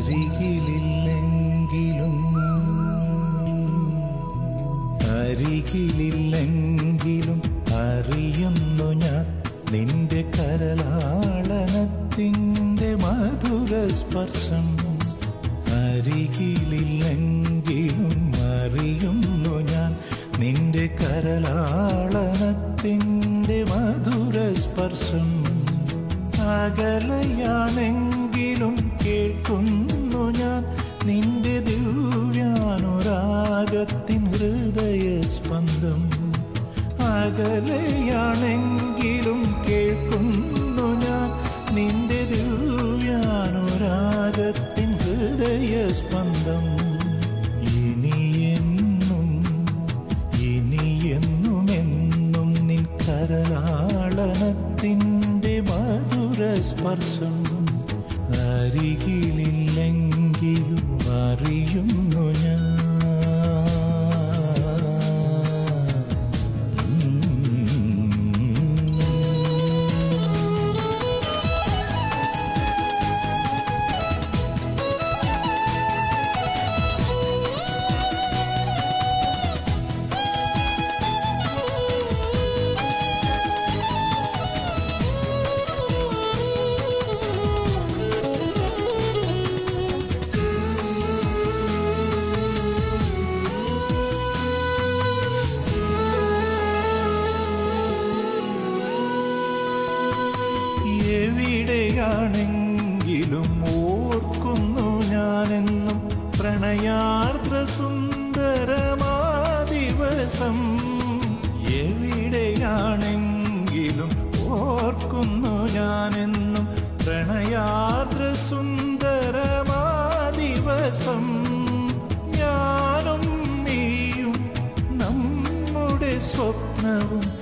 അരികിലില്ലെങ്കിലും അരികിലില്ലെങ്കിലും അറിയുന്നു ഞാൻ നിന്റെ കരലാളനത്തിൻ്റെ മധുര സ്പർശം അരികിലില്ലെങ്കിലും അറിയുന്നു ഞാൻ നിന്റെ കരലാളനത്തിൻ്റെ മധുര സ്പർശം അകലയാണെങ്കിലും കേൾക്കുന്നു ഞാൻ നിന്റെ ദിവ്യാനുരാഗത്തിൻ ഹൃദയസ്പന്ദം അകലയാണെങ്കിലും കേൾക്കുന്നു ഞാൻ നിന്റെ ദിവ്യാനുരാഗത്തിൻ ഹൃദയസ്പന്ദം ഇനിയെന്നും ഇനിയെന്നും എന്നും നിൻ കരലാളനത്തിൻ്റെ മധുര സ്പർശം അരികിലില്ലെങ്കിലും അറിയുന്നു ഞാൻ എവിടെയാണെങ്കിലും ഓർക്കുന്നു ഞാനെന്നും പ്രണയാർദ്ര സുന്ദരമാ ദിവസം എവിടെയാണെങ്കിലും ഓർക്കുന്നു ഞാനെന്നും പ്രണയാർദ്ര സുന്ദരമാ ദിവസം ഞാനും നീയും നമ്മുടെ സ്വപ്നവും